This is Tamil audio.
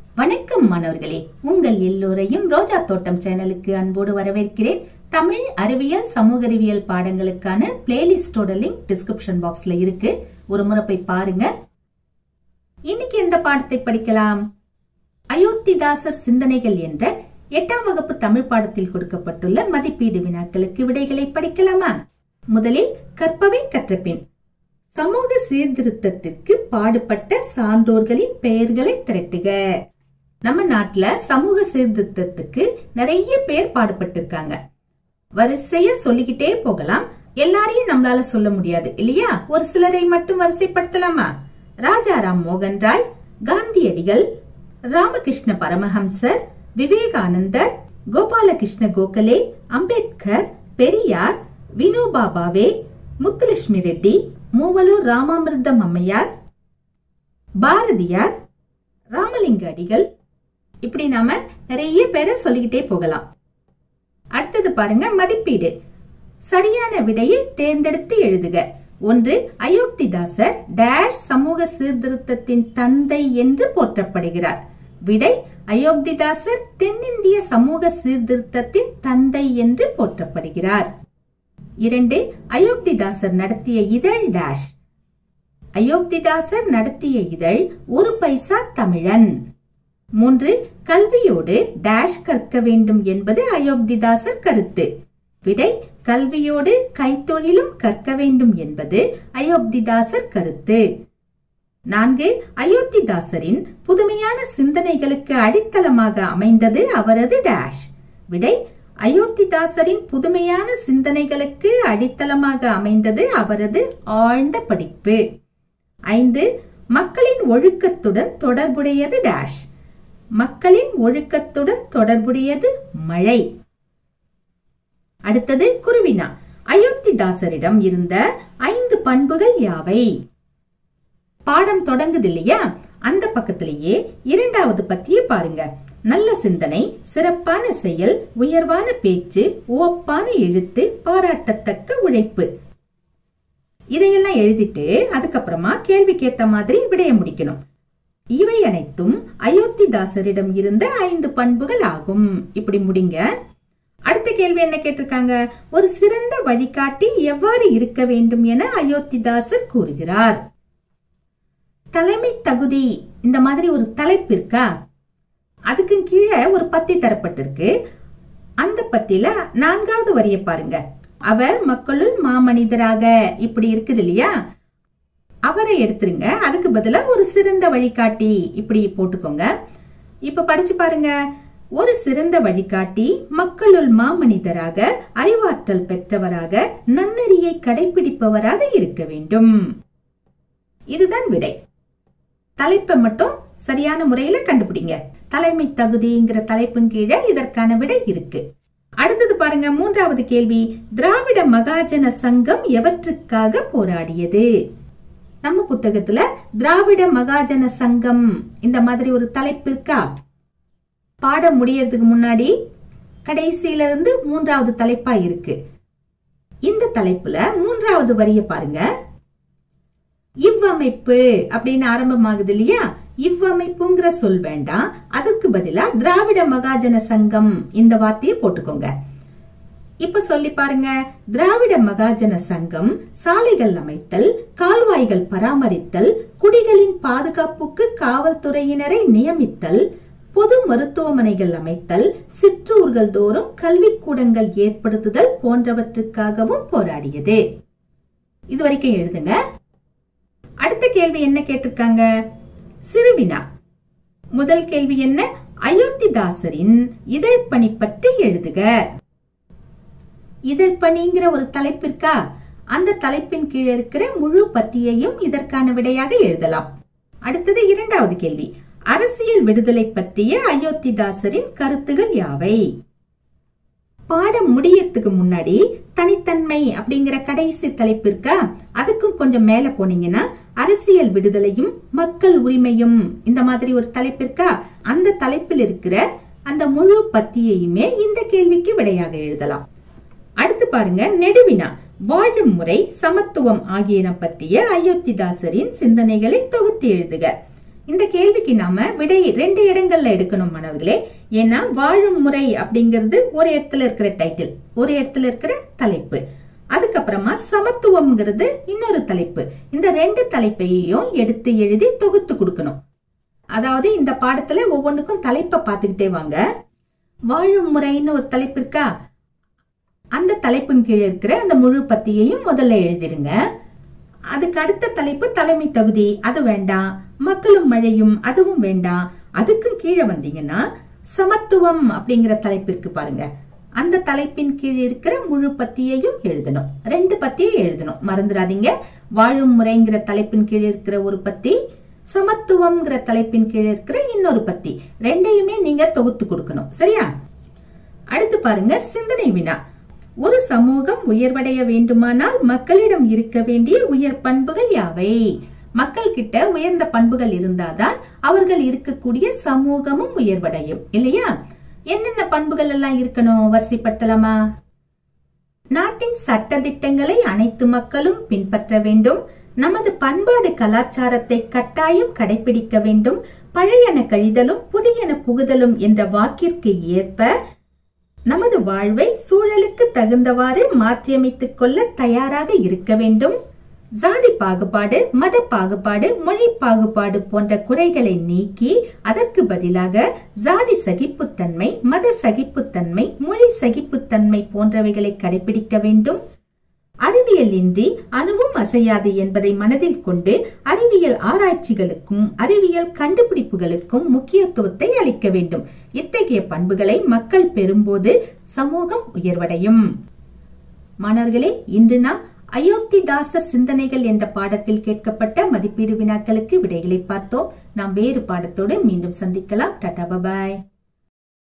வணக்கம் மாணவர்களே உங்கள் எல்லோரையும் ரோஜா தோட்டம் சேனலுக்கு அன்போடு வரவேற்கிறேன் தமிழ் அறிவியல் சமூக அறிவியல் பாடங்களுக்கான பிளேலிஸ்டோட லிங்க் டிஸ்கிரிப்ஷன் பாக்ஸ்ல இருக்கு ஒரு முறை போய் பாருங்க இன்னைக்கு எந்த பாடத்தை படிக்கலாம் அயோத்திதாசர் சிந்தனைகள் என்ற எட்டாம் வகுப்பு தமிழ் பாடத்தில் கொடுக்கப்பட்டுள்ள மதிப்பீடு வினாக்களுக்கு விடைகளை படிக்கலாமா முதலில் கற்பவை கற்றபின் சமூக சீர்திருத்தத்திற்கு பாடுபட்ட சான்றோர்களின் பெயர்களை திரட்டுக நம்ம நாட்டுல சமூக சீர்திருத்தத்துக்கு நிறைய பேர் பாடுபட்டிருக்காங்க வரிசைய சொல்லிக்கிட்டே போகலாம் எல்லாரையும் நம்மளால சொல்ல முடியாது இல்லையா ஒரு சிலரை மட்டும் வரிசைப்படுத்தலாமா ராஜாராம் மோகன் ராய் காந்தியடிகள் ராமகிருஷ்ண பரமஹம்சர் விவேகானந்தர் கோபாலகிருஷ்ண கோகலே அம்பேத்கர் பெரியார் வினோபா பாவே முத்துலட்சுமி ரெட்டி மூவலூர் ராமாமிர்தம் அம்மையார் பாரதியார் ராமலிங்க அடிகள் இப்படி நாம நிறைய பேரை சொல்லிக்கிட்டே போகலாம் அடுத்தது பாருங்க மதிப்பீடு சரியான விடையை தேர்ந்தெடுத்து எழுதுக ஒன்று அயோத்திதாசர் டேஷ் சமூக சீர்திருத்தத்தின் தந்தை என்று போற்றப்படுகிறார் விடை அயோத்திதாசர் தென்னிந்திய சமூக சீர்திருத்தத்தின் தந்தை என்று போற்றப்படுகிறார் இரண்டு அயோத்திதாசர் நடத்திய இதழ் டேஷ் அயோத்திதாசர் நடத்திய இதழ் ஒரு பைசா தமிழன் மூன்று கல்வியோடு டேஷ் கற்க வேண்டும் என்பது அயோத்திதாசர் கருத்து விடை கல்வியோடு கைத்தொழிலும் கற்க வேண்டும் என்பது அயோத்திதாசர் கருத்து நான்கு அயோத்திதாசரின் புதுமையான சிந்தனைகளுக்கு அடித்தளமாக அமைந்தது அவரது டேஷ் விடை அயோத்திதாசரின் புதுமையான சிந்தனைகளுக்கு அடித்தளமாக அமைந்தது அவரது ஆழ்ந்த படிப்பு ஐந்து மக்களின் ஒழுக்கத்துடன் தொடர்புடையது டேஷ் மக்களின் ஒழுக்கத்துடன் தொடர்புடையது மழை அடுத்தது குருவினா அயோத்திதாசரிடம் இருந்த ஐந்து பண்புகள் யாவை பாடம் தொடங்குது இல்லையா அந்த பக்கத்திலேயே இரண்டாவது பத்திய பாருங்க நல்ல சிந்தனை சிறப்பான செயல் உயர்வான பேச்சு ஓப்பான எழுத்து பாராட்டத்தக்க உழைப்பு இதையெல்லாம் எழுதிட்டு அதுக்கப்புறமா கேள்விக்கு ஏத்த மாதிரி விடைய முடிக்கணும் இவை அனைத்தும் அயோத்திதாசரிடம் இருந்த ஐந்து பண்புகள் ஆகும் இப்படி முடிங்க அடுத்த கேள்வி என்ன கேட்டிருக்காங்க ஒரு சிறந்த வழிகாட்டி எவ்வாறு இருக்க வேண்டும் என அயோத்திதாசர் கூறுகிறார் தலைமை தகுதி இந்த மாதிரி ஒரு தலைப்பு இருக்கா அதுக்கு கீழே ஒரு பத்தி தரப்பட்டிருக்கு அந்த பத்தில நான்காவது வரிய பாருங்க அவர் மக்களுள் மாமனிதராக இப்படி இருக்குது இல்லையா அவரை எடுத்துருங்க அதுக்கு பதிலா ஒரு சிறந்த வழிகாட்டி இப்படி போட்டுக்கோங்க இப்ப படிச்சு பாருங்க ஒரு சிறந்த வழிகாட்டி மக்களுள் மாமனிதராக அறிவாற்றல் பெற்றவராக நன்னெறியை கடைபிடிப்பவராக இருக்க வேண்டும் இதுதான் விடை தலைப்பை மட்டும் சரியான முறையில கண்டுபிடிங்க தலைமை தகுதிங்கிற தலைப்பின் கீழே இதற்கான விடை இருக்கு அடுத்தது பாருங்க மூன்றாவது கேள்வி திராவிட மகாஜன சங்கம் எவற்றுக்காக போராடியது நம்ம புத்தகத்துல திராவிட மகாஜன சங்கம் இந்த மாதிரி ஒரு தலைப்பு இருக்கா பாடம் முடியறதுக்கு முன்னாடி கடைசியில இருந்து மூன்றாவது தலைப்பா இருக்கு இந்த தலைப்புல மூன்றாவது வரிய பாருங்க இவ்வமைப்பு அப்படின்னு ஆரம்பமாகுது இல்லையா இவ்வமைப்புங்கிற சொல் வேண்டாம் அதுக்கு பதிலா திராவிட மகாஜன சங்கம் இந்த வார்த்தையை போட்டுக்கோங்க இப்ப சொல்லி பாருங்க திராவிட மகாஜன சங்கம் சாலைகள் அமைத்தல் கால்வாய்கள் பராமரித்தல் குடிகளின் பாதுகாப்புக்கு காவல்துறையினரை நியமித்தல் பொது மருத்துவமனைகள் அமைத்தல் சிற்றூர்கள் தோறும் கல்விக்கூடங்கள் ஏற்படுத்துதல் போன்றவற்றுக்காகவும் போராடியது இது வரைக்கும் எழுதுங்க அடுத்த கேள்வி என்ன கேட்டிருக்காங்க சிறுவினா முதல் கேள்வி என்ன அயோத்திதாசரின் இதழ் பணி பற்றி எழுதுக இதழ் பணிங்கிற ஒரு தலைப்பு இருக்கா அந்த தலைப்பின் கீழே இருக்கிற முழு பத்தியையும் இதற்கான விடையாக எழுதலாம் அடுத்தது இரண்டாவது கேள்வி அரசியல் விடுதலை பற்றிய அயோத்திதாசரின் கருத்துகள் யாவை பாடம் முடியறதுக்கு முன்னாடி தனித்தன்மை அப்படிங்கிற கடைசி தலைப்பு இருக்கா அதுக்கும் கொஞ்சம் மேல போனீங்கன்னா அரசியல் விடுதலையும் மக்கள் உரிமையும் இந்த மாதிரி ஒரு தலைப்பு இருக்கா அந்த தலைப்பில் இருக்கிற அந்த முழு பத்தியையுமே இந்த கேள்விக்கு விடையாக எழுதலாம் அடுத்து பாருங்க நெடுவினா வாழும் முறை சமத்துவம் ஆகியன பற்றிய அயோத்திதாசரின் சிந்தனைகளை தொகுத்து எழுதுக இந்த கேள்விக்கு நாம விடை ரெண்டு இடங்கள்ல எடுக்கணும் மாணவர்களே ஏன்னா வாழும் முறை அப்படிங்கிறது ஒரு இடத்துல இருக்கிற டைட்டில் ஒரு இடத்துல இருக்கிற தலைப்பு அதுக்கப்புறமா சமத்துவம்ங்கிறது இன்னொரு தலைப்பு இந்த ரெண்டு தலைப்பையும் எடுத்து எழுதி தொகுத்து கொடுக்கணும் அதாவது இந்த பாடத்துல ஒவ்வொன்றுக்கும் தலைப்பை பார்த்துக்கிட்டே வாங்க வாழும் முறைன்னு ஒரு தலைப்பு இருக்கா அந்த தலைப்பின் கீழே இருக்கிற அந்த முழு பத்தியையும் முதல்ல எழுதிருங்க அதுக்கு அடுத்த தலைப்பு தலைமை தகுதி அது வேண்டாம் மக்களும் மழையும் அதுவும் வேண்டாம் அதுக்கும் கீழே வந்தீங்கன்னா சமத்துவம் அப்படிங்கிற தலைப்பிற்கு பாருங்க அந்த தலைப்பின் கீழ் இருக்கிற முழு பத்தியையும் எழுதணும் ரெண்டு பத்தியை எழுதணும் மறந்துடாதீங்க வாழும் முறைங்கிற தலைப்பின் கீழ் இருக்கிற ஒரு பத்தி சமத்துவம்ங்கிற தலைப்பின் கீழ் இருக்கிற இன்னொரு பத்தி ரெண்டையுமே நீங்க தொகுத்து கொடுக்கணும் சரியா அடுத்து பாருங்க சிந்தனை வினா ஒரு சமூகம் உயர்வடைய வேண்டுமானால் மக்களிடம் இருக்க வேண்டிய உயர் பண்புகள் யாவை மக்கள் கிட்ட உயர்ந்த பண்புகள் இருந்தாதான் அவர்கள் இருக்கக்கூடிய சமூகமும் உயர்வடையும் இல்லையா என்னென்ன பண்புகள் எல்லாம் இருக்கணும் வரிசைப்படுத்தலாமா நாட்டின் சட்ட திட்டங்களை அனைத்து மக்களும் பின்பற்ற வேண்டும் நமது பண்பாடு கலாச்சாரத்தை கட்டாயம் கடைபிடிக்க வேண்டும் பழையன கழிதலும் புதியன புகுதலும் என்ற வாக்கிற்கு ஏற்ப நமது வாழ்வை சூழலுக்கு தகுந்தவாறு மாற்றியமைத்துக் கொள்ள தயாராக இருக்க வேண்டும் ஜாதி பாகுபாடு மத பாகுபாடு மொழி பாகுபாடு போன்ற குறைகளை நீக்கி அதற்கு பதிலாக ஜாதி சகிப்புத்தன்மை மத சகிப்புத்தன்மை மொழி சகிப்புத்தன்மை போன்றவைகளை கடைபிடிக்க வேண்டும் அறிவியல் இன்றி அணுவும் அசையாது என்பதை மனதில் கொண்டு அறிவியல் ஆராய்ச்சிகளுக்கும் அறிவியல் கண்டுபிடிப்புகளுக்கும் முக்கியத்துவத்தை அளிக்க வேண்டும் இத்தகைய பண்புகளை மக்கள் பெறும்போது சமூகம் உயர்வடையும் மாணவர்களே இன்று நாம் அயோத்திதாசர் சிந்தனைகள் என்ற பாடத்தில் கேட்கப்பட்ட மதிப்பீடு வினாக்களுக்கு விடைகளை பார்த்தோம் நாம் வேறு பாடத்தோடு மீண்டும் சந்திக்கலாம் டாடா பபாய்